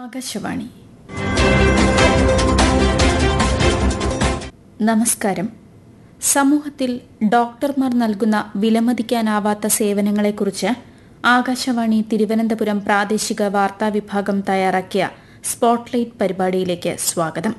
ആകാശവാണി നമസ്കാരം സമൂഹത്തിൽ ഡോക്ടർമാർ നൽകുന്ന വിലമതിക്കാനാവാത്ത സേവനങ്ങളെക്കുറിച്ച് ആകാശവാണി തിരുവനന്തപുരം പ്രാദേശിക വാർത്താ വിഭാഗം തയ്യാറാക്കിയ സ്പോട്ട്ലൈറ്റ് പരിപാടിയിലേക്ക് സ്വാഗതം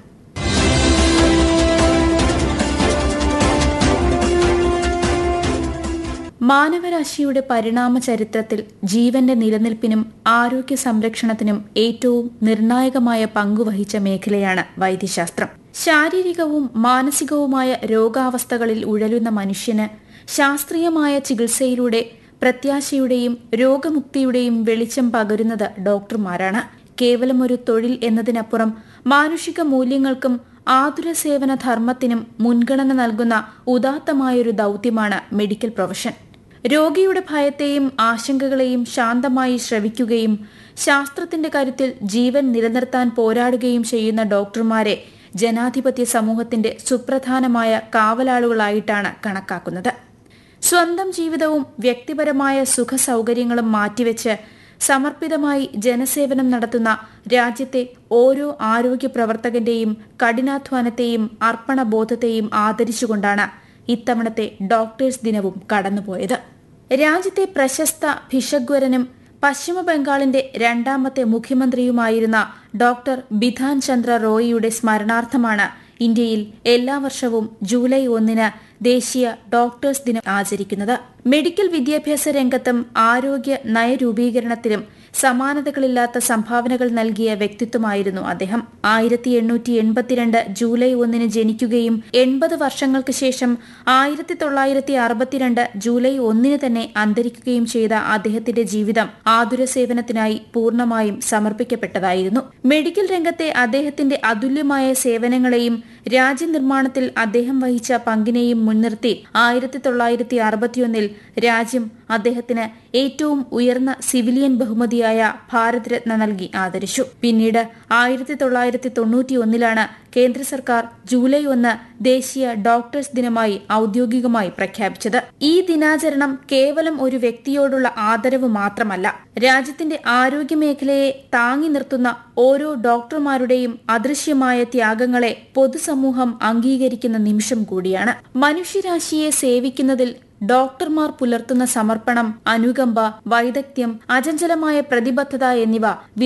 മാനവരാശിയുടെ പരിണാമ ചരിത്രത്തിൽ ജീവന്റെ നിലനിൽപ്പിനും ആരോഗ്യ സംരക്ഷണത്തിനും ഏറ്റവും നിർണായകമായ പങ്കുവഹിച്ച മേഖലയാണ് വൈദ്യശാസ്ത്രം ശാരീരികവും മാനസികവുമായ രോഗാവസ്ഥകളിൽ ഉഴലുന്ന മനുഷ്യന് ശാസ്ത്രീയമായ ചികിത്സയിലൂടെ പ്രത്യാശയുടെയും രോഗമുക്തിയുടെയും വെളിച്ചം പകരുന്നത് ഡോക്ടർമാരാണ് കേവലം ഒരു തൊഴിൽ എന്നതിനപ്പുറം മാനുഷിക മൂല്യങ്ങൾക്കും ആതുര സേവന ധർമ്മത്തിനും മുൻഗണന നൽകുന്ന ഉദാത്തമായൊരു ദൌത്യമാണ് മെഡിക്കൽ പ്രൊഫഷൻ രോഗിയുടെ ഭയത്തെയും ആശങ്കകളെയും ശാന്തമായി ശ്രവിക്കുകയും ശാസ്ത്രത്തിന്റെ കരുത്തിൽ ജീവൻ നിലനിർത്താൻ പോരാടുകയും ചെയ്യുന്ന ഡോക്ടർമാരെ ജനാധിപത്യ സമൂഹത്തിന്റെ സുപ്രധാനമായ കാവലാളുകളായിട്ടാണ് കണക്കാക്കുന്നത് സ്വന്തം ജീവിതവും വ്യക്തിപരമായ സുഖ സൗകര്യങ്ങളും മാറ്റിവെച്ച് സമർപ്പിതമായി ജനസേവനം നടത്തുന്ന രാജ്യത്തെ ഓരോ ആരോഗ്യ പ്രവർത്തകന്റെയും കഠിനാധ്വാനത്തെയും അർപ്പണബോധത്തെയും ആദരിച്ചുകൊണ്ടാണ് ഇത്തവണത്തെ ഡോക്ടേഴ്സ് ദിനവും കടന്നുപോയത് രാജ്യത്തെ പ്രശസ്ത ഭിഷഗ്വരനും പശ്ചിമ ബംഗാളിന്റെ രണ്ടാമത്തെ മുഖ്യമന്ത്രിയുമായിരുന്ന ഡോക്ടർ ബിധാൻ ചന്ദ്ര റോയിയുടെ സ്മരണാർത്ഥമാണ് ഇന്ത്യയിൽ എല്ലാ വർഷവും ജൂലൈ ഒന്നിന് ദേശീയ ഡോക്ടേഴ്സ് ദിനം ആചരിക്കുന്നത് മെഡിക്കൽ വിദ്യാഭ്യാസ രംഗത്തും ആരോഗ്യ നയരൂപീകരണത്തിലും സമാനതകളില്ലാത്ത സംഭാവനകൾ നൽകിയ വ്യക്തിത്വമായിരുന്നു അദ്ദേഹം ആയിരത്തി എണ്ണൂറ്റി എൺപത്തിരണ്ട് ജൂലൈ ഒന്നിന് ജനിക്കുകയും എൺപത് വർഷങ്ങൾക്ക് ശേഷം ആയിരത്തി തൊള്ളായിരത്തി അറുപത്തിരണ്ട് ജൂലൈ ഒന്നിന് തന്നെ അന്തരിക്കുകയും ചെയ്ത അദ്ദേഹത്തിന്റെ ജീവിതം ആതുര സേവനത്തിനായി പൂർണ്ണമായും സമർപ്പിക്കപ്പെട്ടതായിരുന്നു മെഡിക്കൽ രംഗത്തെ അദ്ദേഹത്തിന്റെ അതുല്യമായ സേവനങ്ങളെയും രാജ്യനിർമ്മാണത്തിൽ അദ്ദേഹം വഹിച്ച പങ്കിനെയും മുൻനിർത്തി ആയിരത്തി തൊള്ളായിരത്തി അറുപത്തിയൊന്നിൽ രാജ്യം അദ്ദേഹത്തിന് ഏറ്റവും ഉയർന്ന സിവിലിയൻ ബഹുമതിയായ ഭാരതരത്ന നൽകി ആദരിച്ചു പിന്നീട് ആയിരത്തി തൊള്ളായിരത്തി തൊണ്ണൂറ്റിയൊന്നിലാണ് കേന്ദ്ര സർക്കാർ ജൂലൈ ഒന്ന് ദേശീയ ഡോക്ടേഴ്സ് ദിനമായി ഔദ്യോഗികമായി പ്രഖ്യാപിച്ചത് ഈ ദിനാചരണം കേവലം ഒരു വ്യക്തിയോടുള്ള ആദരവ് മാത്രമല്ല രാജ്യത്തിന്റെ ആരോഗ്യമേഖലയെ താങ്ങി നിർത്തുന്ന ഓരോ ഡോക്ടർമാരുടെയും അദൃശ്യമായ ത്യാഗങ്ങളെ പൊതുസമൂഹം അംഗീകരിക്കുന്ന നിമിഷം കൂടിയാണ് മനുഷ്യരാശിയെ സേവിക്കുന്നതിൽ ഡോക്ടർമാർ പുലർത്തുന്ന സമർപ്പണം അനുകമ്പ വൈദഗ്ധ്യം അചഞ്ചലമായ പ്രതിബദ്ധത എന്നിവ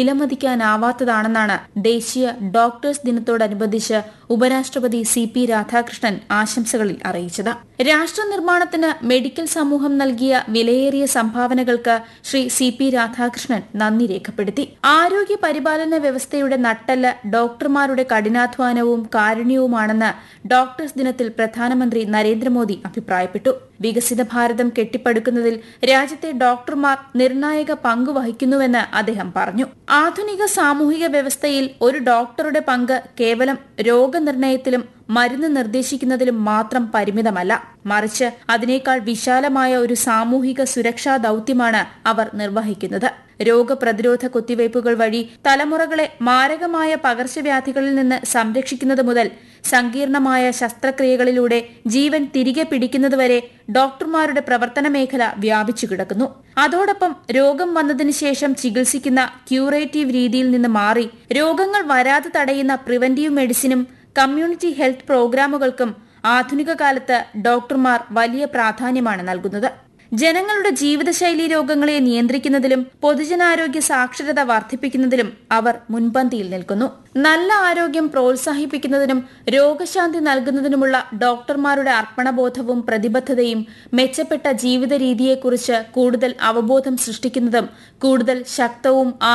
വിലമതിക്കാനാവാത്തതാണെന്നാണ് ദേശീയ ഡോക്ടേഴ്സ് ദിനത്തോടനുബന്ധിച്ച് ഉപരാഷ്ട്രപതി സി പി രാധാകൃഷ്ണൻ ആശംസകളിൽ അറിയിച്ചത് രാഷ്ട്ര നിർമ്മാണത്തിന് മെഡിക്കൽ സമൂഹം നൽകിയ വിലയേറിയ സംഭാവനകൾക്ക് ശ്രീ സി പി രാധാകൃഷ്ണൻ നന്ദി രേഖപ്പെടുത്തി ആരോഗ്യ പരിപാലന വ്യവസ്ഥയുടെ നട്ടല് ഡോക്ടർമാരുടെ കഠിനാധ്വാനവും കാരുണ്യവുമാണെന്ന് ഡോക്ടേഴ്സ് ദിനത്തിൽ പ്രധാനമന്ത്രി നരേന്ദ്രമോദി അഭിപ്രായപ്പെട്ടു വികസിത ഭാരതം കെട്ടിപ്പടുക്കുന്നതിൽ രാജ്യത്തെ ഡോക്ടർമാർ നിർണായക പങ്ക് വഹിക്കുന്നുവെന്ന് അദ്ദേഹം പറഞ്ഞു ആധുനിക സാമൂഹിക വ്യവസ്ഥയിൽ ഒരു ഡോക്ടറുടെ പങ്ക് കേവലം രോഗനിർണയത്തിലും മരുന്ന് നിർദ്ദേശിക്കുന്നതിലും മാത്രം പരിമിതമല്ല മറിച്ച് അതിനേക്കാൾ വിശാലമായ ഒരു സാമൂഹിക സുരക്ഷാ ദൌത്യമാണ് അവർ നിർവഹിക്കുന്നത് രോഗപ്രതിരോധ കുത്തിവയ്പുകൾ വഴി തലമുറകളെ മാരകമായ പകർച്ചവ്യാധികളിൽ നിന്ന് സംരക്ഷിക്കുന്നത് മുതൽ സങ്കീർണമായ ശസ്ത്രക്രിയകളിലൂടെ ജീവൻ തിരികെ പിടിക്കുന്നതുവരെ ഡോക്ടർമാരുടെ പ്രവർത്തന മേഖല വ്യാപിച്ചു കിടക്കുന്നു അതോടൊപ്പം രോഗം വന്നതിന് ശേഷം ചികിത്സിക്കുന്ന ക്യൂറേറ്റീവ് രീതിയിൽ നിന്ന് മാറി രോഗങ്ങൾ വരാതെ തടയുന്ന പ്രിവന്റീവ് മെഡിസിനും കമ്മ്യൂണിറ്റി ഹെൽത്ത് പ്രോഗ്രാമുകൾക്കും ആധുനിക കാലത്ത് ഡോക്ടർമാർ വലിയ പ്രാധാന്യമാണ് നൽകുന്നത് ജനങ്ങളുടെ ജീവിതശൈലി രോഗങ്ങളെ നിയന്ത്രിക്കുന്നതിലും പൊതുജനാരോഗ്യ സാക്ഷരത വർദ്ധിപ്പിക്കുന്നതിലും അവർ മുൻപന്തിയിൽ നിൽക്കുന്നു നല്ല ആരോഗ്യം പ്രോത്സാഹിപ്പിക്കുന്നതിനും രോഗശാന്തി നൽകുന്നതിനുമുള്ള ഡോക്ടർമാരുടെ അർപ്പണബോധവും പ്രതിബദ്ധതയും മെച്ചപ്പെട്ട ജീവിത രീതിയെക്കുറിച്ച് കൂടുതൽ അവബോധം സൃഷ്ടിക്കുന്നതും കൂടുതൽ ശക്തവും